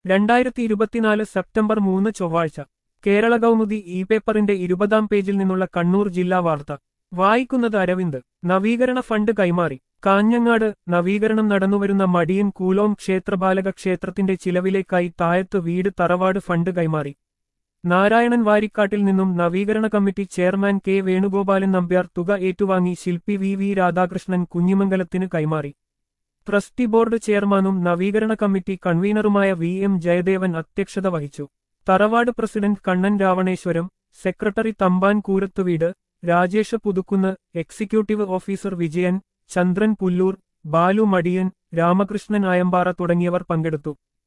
രണ്ടായിരത്തി ഇരുപത്തിനാല് സെപ്റ്റംബർ മൂന്ന് ചൊവ്വാഴ്ച കേരള കൗമുദി ഇ പേപ്പറിന്റെ ഇരുപതാം പേജിൽ നിന്നുള്ള കണ്ണൂർ ജില്ലാ വാർത്ത വായിക്കുന്നത് അരവിന്ദ് നവീകരണ ഫണ്ട് കൈമാറി കാഞ്ഞങ്ങാട് നവീകരണം നടന്നുവരുന്ന മടിയൻ കൂലോം ക്ഷേത്രപാലക ക്ഷേത്രത്തിന്റെ ചിലവിലേക്കായി താഴത്ത് വീട് തറവാട് ഫണ്ട് കൈമാറി നാരായണൻ വാരിക്കാട്ടിൽ നിന്നും നവീകരണ committee chairman K Venugopalan Nambiar തുക ഏറ്റുവാങ്ങി ശില്പി വി വി രാധാകൃഷ്ണൻ കുഞ്ഞിമംഗലത്തിന് കൈമാറി ട്രസ്റ്റി ബോർഡ് ചെയർമാനും നവീകരണ കമ്മിറ്റി കൺവീനറുമായ വി എം ജയദേവൻ അധ്യക്ഷത വഹിച്ചു തറവാട് president Kannan Ravaneswaram secretary Thampan Koorathuveedu Rajesh Puthukkunnu executive officer Vijayan Chandran Pullur Balu Madiyan Ramakrishnan Ayampara തുടങ്ങിയവർ പങ്കെടുത്തു